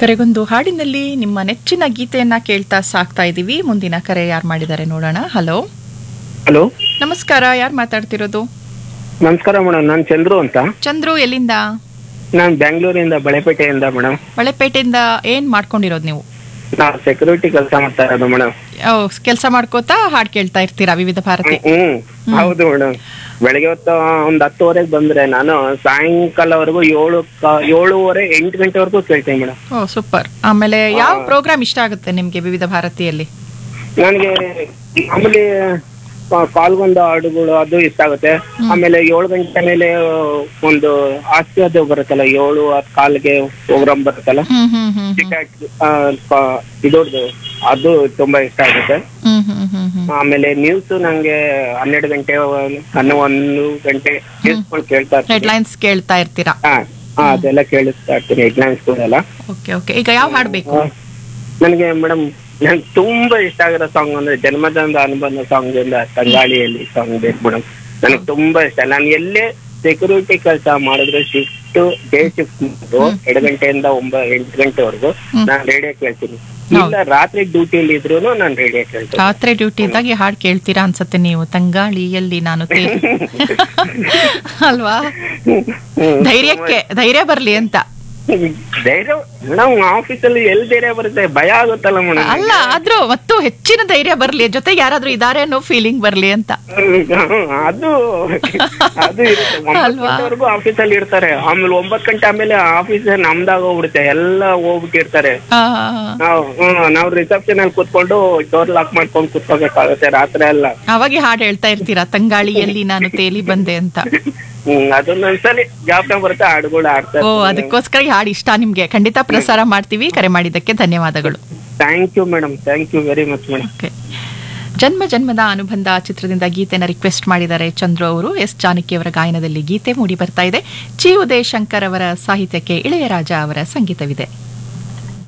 ಕರೆಗೊಂದು ಹಾಡಿನಲ್ಲಿ ನಿಮ್ಮ ನೆಚ್ಚಿನ ಗೀತೆಯನ್ನ ಕೇಳ್ತಾ ಸಾಕ್ತಾ ಇದ್ದೀವಿ ಮುಂದಿನ ಕರೆ ಯಾರು ಮಾಡಿದ್ದಾರೆ ನೋಡೋಣ ಹಲೋ ಹಲೋ ನಮಸ್ಕಾರ ಯಾರು ಮಾತಾಡ್ತಿರೋದು ನಮಸ್ಕಾರ ಮೇಡಮ್ ನಾನು ಚಂದ್ರು ಅಂತ ಚಂದ್ರು ಎಲ್ಲಿಂದ ನಾನು ಬೆಂಗಳೂರಿಂದ ಬಳೆಪೇಟೆಯಿಂದ ಮೇಡಮ್ ಬಳೆಪೇಟೆಯಿಂದ ಏನ್ ಮಾಡ್ಕೊಂಡಿರೋದು ನೀವು ನಾವು ಸೆಕ್ಯೂರಿಟಿ ಕೆಲಸ ಮಾಡ್ತಾ ಇರೋದು ಮೇಡಮ್ ಕೆಲಸ ಮಾಡ್ಕೋತಾ ಹಾಡ್ ಕೇಳ್ತಾ ಇರ್ತೀರಾ ವಿವಿಧ ಭಾರತಿ ಹ್ಮ್ ಹೌದು ಮೇಡಮ್ ಬೆಳಗ್ಗೆ ಹೊತ್ತು ಒಂದ್ ಹತ್ತುವರೆಗೆ ಬಂದ್ರೆ ನಾನು ಸಾಯಂಕಾಲವರೆಗೂ ಏಳು ಕ- ಏಳುವರೆ ಎಂಟು ಗಂಟೆವರೆಗೂ ಕೇಳ್ತೀನಿ ಮೇಡಮ್ ಓ ಸೂಪರ್ ಆಮೇಲೆ ಯಾವ ಪ್ರೋಗ್ರಾಮ್ ಇಷ್ಟ ಆಗುತ್ತೆ ನಿಮ್ಗೆ ವಿವಿಧ ಭಾರತಿಯಲ್ಲಿ ನನಗೆ ಮಾಮೂಲಿ ಪಾ- ಪಾಲ್ಗೊಂಡ ಹಾಡುಗಳು ಅದು ಇಷ್ಟ ಆಗುತ್ತೆ ಆಮೇಲೆ ಏಳು ಗಂಟೆ ಮೇಲೆ ಒಂದು ಹಾಸ್ಯ ಅದು ಬರುತ್ತಲ್ಲ ಏಳು ಹತ್ತು ಕಾಲಿಗೆ ಪ್ರೋಗ್ರಾಮ್ ಬರುತ್ತಲ್ಲ ಹ್ಮ್ ಹ್ಮ್ ಹ್ಮ್ ಚಿಕ್ಕ ಇದೊಡ್ದು ಅದು ತುಂಬಾ ಇಷ್ಟ ಆಗುತ್ತೆ ಹ್ಮ್ ಹ್ಮ್ ಹ್ಮ್ ಹ್ಮ್ ಆಮೇಲೆ ನ್ಯೂಸ್ ನಂಗೆ ಹನ್ನೆರಡು ಗಂಟೆ ಹನ್ನೊ ಒಂದು ಗಂಟೆ ಕೇಳಿಸ್ಕೊಂಡು ಕೇಳ್ತಾ ಇರ್ತೀನಿ ಹೆಡ್ಲೈನ್ಸ್ ಕೇಳ್ತಾ ಇರ್ತೀರಾ ಹಾ ಹಾ ಅದೆಲ್ಲ ಕೇಳಿಸ್ತಾ ಇರ್ತೀನಿ ಹೆಡ್ಲೈನ್ಸ್ ಎಲ್ಲ ಓಕೆ ಓಕೆ ಈಗ ಯಾವ ಹಾಡ್ ಬೇಕು ನನಗೆ ಮೇಡಮ್ ನನ್ಗೆ ತುಂಬಾ ಇಷ್ಟ ಆಗಿರೋ ಸಾಂಗ್ ಅಂದ್ರೆ ಜನ್ಮದಿಂದ ಅನುಬಂಧ ಸಾಂಗ್ ಇಂದ ತಂಗಾಳಿಯಲ್ಲಿ ಸಾಂಗ್ ಬೇಕು ಮೇಡಮ್ ನನಗೆ ತುಂಬಾ ಇಷ್ಟ ನಾನು ಎಲ್ಲೇ ಸೆಕ್ಯೂರಿಟಿ ಕೆಲಸ ಮಾಡಿದ್ರೆ ಶಿಫ್ಟ್ ಡೇ ಶಿಫ್ಟ್ ಎರಡು ಗಂಟೆಯಿಂದ ಒಂಬ ಎಂಟು ಗಂಟೆವರೆಗೂ ನಾನು ರೇಡಿಯೋ ಕೇಳ್ತೀನಿ ಇಲ್ಲ ರಾತ್ರಿ ಡ್ಯೂಟಿಯಲ್ಲಿ ಇದ್ರು ನಾನು ರೇಡಿಯೋ ಕೇಳ್ತೀನಿ ರಾತ್ರಿ ಡ್ಯೂಟಿ ಇದ್ದಾಗ ಈ ಹಾಡ್ ಕೇಳ್ತೀರಾ ಅನ್ಸತ್ತೆ ನೀವು ತಂಗಾಳಿಯಲ್ಲಿ ನಾನು ತೇಲಿ ಅಲ್ವಾ ಧೈರ್ಯಕ್ಕೆ ಧೈರ್ಯ ಬರ್ಲಿ ಅಂತ ಧೈರ್ಯ ಮೇಡಮ್ ಆಫೀಸಲ್ಲಿ ಎಲ್ಲಿ ಧೈರ್ಯ ಬರುತ್ತೆ ಭಯ ಆಗುತ್ತಲ್ಲ ಮೇಡಮ್ ಅಲ್ಲ ಆದ್ರೂ ಮತ್ತು ಹೆಚ್ಚಿನ ಧೈರ್ಯ ಬರ್ಲಿ ಜೊತೆಗೆ ಯಾರಾದ್ರೂ ಇದಾರೆ ಅನ್ನೋ ಫೀಲಿಂಗ್ ಬರ್ಲಿ ಅಂತ ಅದು ಅದು ಇರುತ್ತೆ ಒಂಬತ್ತು ಗಂಟೆವರೆಗೂ ಆಫೀಸಲ್ಲಿ ಇರ್ತಾರೆ ಆಮೇಲೆ ಒಂಬತ್ತು ಗಂಟೆ ಆಮೇಲೆ ಆಫೀಸ್ ನಮ್ದಾಗ ಹೋಗ್ಬಿಡುತ್ತೆ ಎಲ್ಲ ಹೋಗ್ಬಿಟ್ಟಿರ್ತಾರೆ ಆ, ನಾವು ಹ್ಮ್, ನಾವು ರಿಸೆಪ್ಷನ್ ಅಲ್ಲಿ ಕೂತ್ಕೊಂಡು ಡೋರ್ ಲಾಕ್ ಮಾಡ್ಕೊಂಡು ಕೂತ್ಕೋಬೇಕಾಗುತ್ತೆ ರಾತ್ರಿ ಎಲ್ಲ ಅವಾಗೆ ಹಾಡ್ ಹೇಳ್ತಾ ಇರ್ತೀರಾ ತಂಗಾಳಿಯಲ್ಲಿ ನಾನು ತೇಲಿ ಬಂದೆ ಅಂತ ಹ್ಮ್ ಅದನ್ನೊಂದ್ಸಲಿ ಜ್ಞಾಪಕ ಬರುತ್ತೆ ಹಾಡುಗಳು ಆಡ್ತಾ ಓ ಅದಕ್ಕೋಸ್ಕರ ಈ ಹಾಡ್ ಇಷ್ಟ ನಿಮ್ಗೆ ಖಂಡಿತ ಪ್ರಸಾರ ಮಾಡ್ತೀವಿ ಕರೆ ಮಾಡಿದ್ದಕ್ಕೆ ಧನ್ಯವಾದಗಳು thank you madam thank you very much madam okay ಜನ್ಮ ಜನ್ಮದ ಅನುಬಂಧ ಚಿತ್ರದಿಂದ ಗೀತೆನ ರಿಕ್ವೆಸ್ಟ್ ಮಾಡಿದ್ದಾರೆ ಚಂದ್ರು ಅವರು ಎಸ್ ಜಾನಕಿ ಅವರ ಗಾಯನದಲ್ಲಿ ಗೀತೆ ಮೂಡಿ ಬರ್ತಾ ಇದೆ ಚಿ ಉದಯ್ ಶಂಕರ್ ಅವರ ಸಾಹಿತ್ಯಕ್ಕೆ ಇಳೆಯರಾಜ ಅವರ ಸಂಗೀತವಿದೆ